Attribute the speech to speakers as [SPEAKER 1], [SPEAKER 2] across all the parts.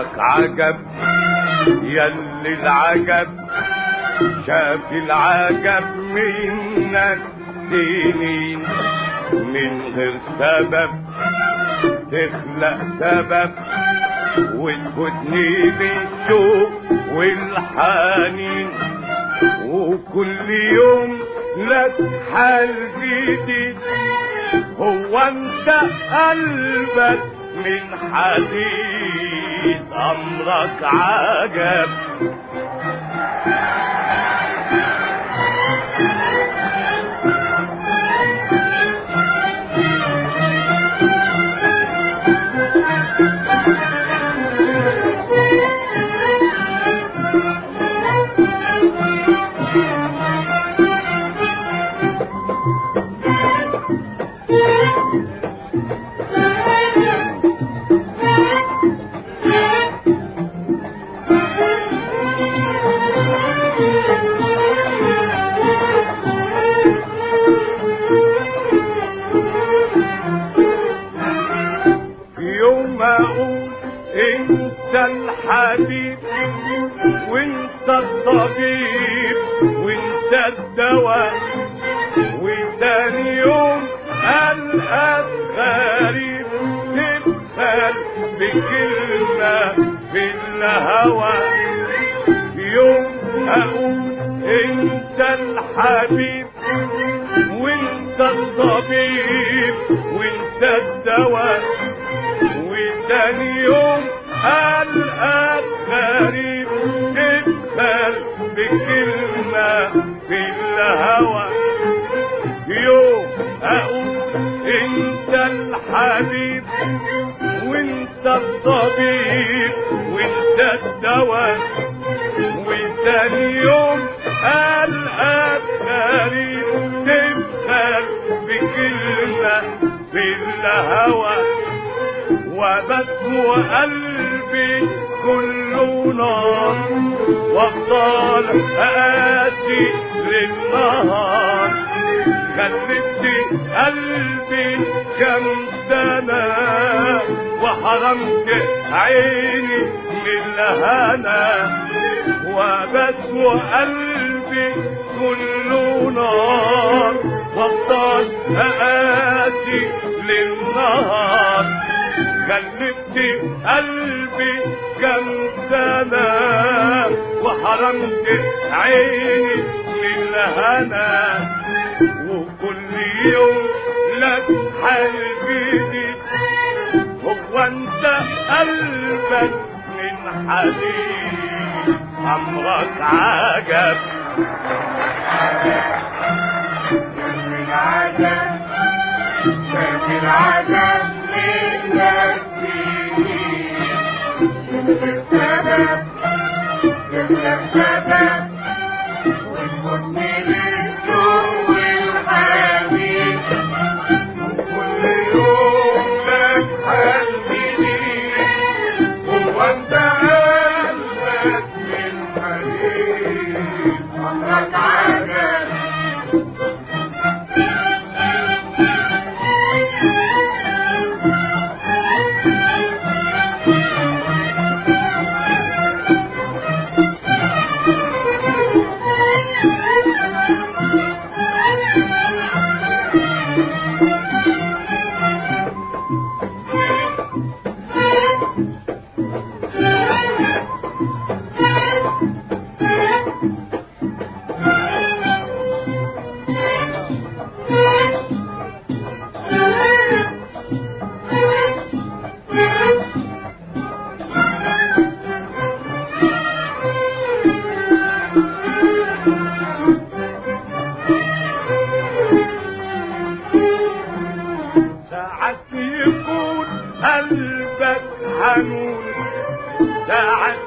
[SPEAKER 1] امرك عجب يلي العجب شاف العجب منك سنين من غير سبب تخلق سبب وتفوتني بالشوق والحنين وكل يوم لك حال جديد هو انت قلبك من حديد امرك عجب في يوم اقول انت الحبيب وانت الطبيب وانت الدواء وتاني يوم القاك غريب تبخل بكلمة في الهوى في يوم اقول انت الحبيب وانت الطبيب وانت الدواء وتاني يوم القاك غريب تبخل بكلمة في الهوى يوم اقول انت الحبيب وانت الطبيب وانت الدواء وتاني يوم القاك غريب تبخل بكلمة في الهوى وبس وقلبي كله نار وافضل آتي للنهار خلفت قلبي كم سنة وحرمت عيني من الهنا وبس وقلبي كله نار وافضل آتي للنهار خلفت قلبي كم سنة وحرمت عيني من الهنا وكل يوم لك حال جديد هو انت قلبك من حديد امرك عجب
[SPEAKER 2] من عجب شاف العجب من نفسي السبب جبنا السبب والحزن بالسوء والحبيب
[SPEAKER 1] كل يوم لك حال جديد هو انت قلبك من حديد
[SPEAKER 2] أمرك عجب
[SPEAKER 1] ساعات يكون قلبك حنون ساعات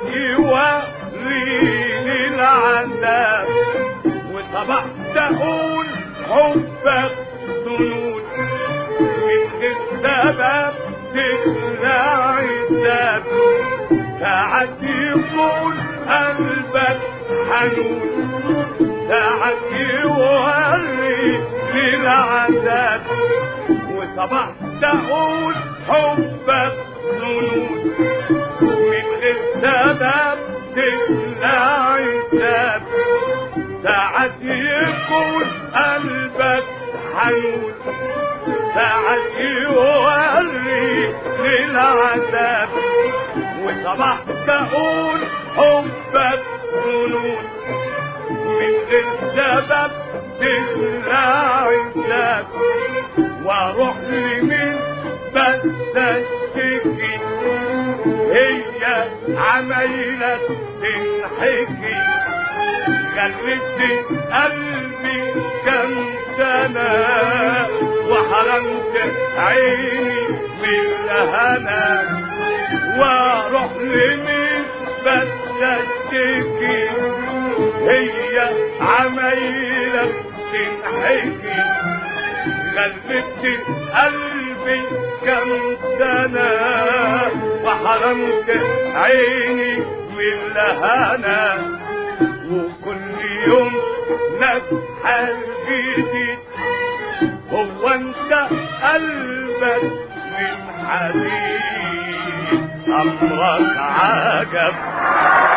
[SPEAKER 1] يوريني العذاب وصبحت اقول حبك ظنون من غير سبب تخلع الذات ساعات يكون قلبك حنون ساعات يوري للعذاب وصبحت اقول حبك ظنون من غير سبب تخلع عتاب ساعات يكون قلبك حنون ساعات يوري للعذاب وصباح تقول حبك ظنون من غير سبب تخلع عتاب واروح لمين بس اشتكي هي عمايلك تنحكي خليت قلبي كم سنة وحرمت عيني من الهنا واروح لمين بس اشتكي هي عمايلك تنحكي غلبت قلبي كم سنة وحرمت عيني من الهنا وكل يوم لك حال جديد هو انت قلبك من حديد امرك عجب